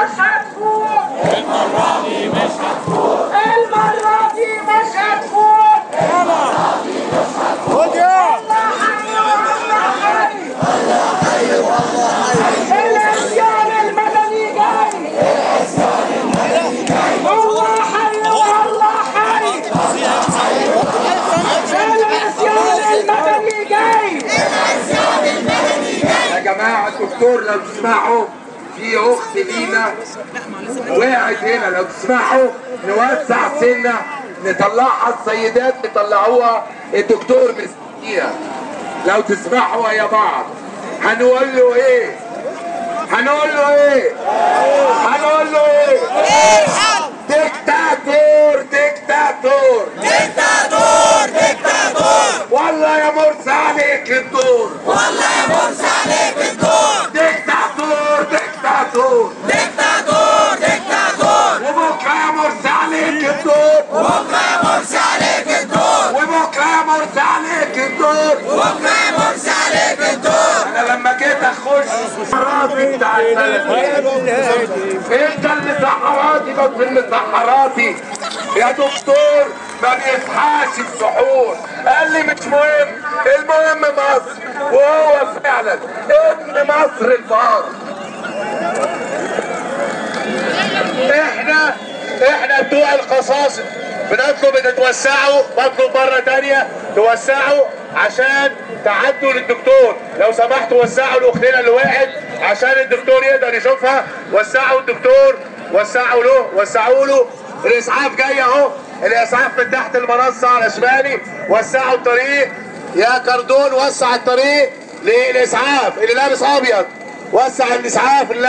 مش هتفوت المرة دي مش هتفوت المرة دي مش هتفوت خد يا الله حي والله حي العصيان المدني جاي والله حي والله حي العصيان المدني جاي يا جماعة الدكتور لو تسمعوا في أخت لينا وقعت هنا لو تسمعوا نوسع سنة نطلعها السيدات يطلعوها الدكتور مستنيها لو تسمعوا يا بعض هنقول له ايه؟ هنقول له ايه؟ هنقول له ايه؟ ديكتاتور ديكتاتور دكتاتور دكتاتور والله يا مرسي عليك الدور والله يا مرسي عليك الدور ديكتاتور ديكتاتور دكتاتور دكتاتور وبكره يا مرسي عليك الدور وبكره يا مرسي عليك الدور وبكره يا مرسي عليك الدور وبكره يا مرسي عليك الدور انا لما جيت اخش الراجل بتاع البلد انت اللي سحراتي بس اللي سحراتي يا دكتور ما بيصحاش السحور قال لي مش مهم المهم مصر وهو فعلا ابن مصر الفار احنا احنا بتوع القصاصة بنطلب ان توسعوا بطلب مرة تانية توسعوا عشان تعدوا للدكتور لو سمحتوا وسعوا لاختنا اللي وقعت عشان الدكتور يقدر يشوفها وسعوا الدكتور وسعوا له وسعوا له الاسعاف جاي اهو الاسعاف من تحت المنصة على شمالي وسعوا الطريق يا كردون وسع الطريق للاسعاف اللي لابس ابيض وسع الاسعاف اللي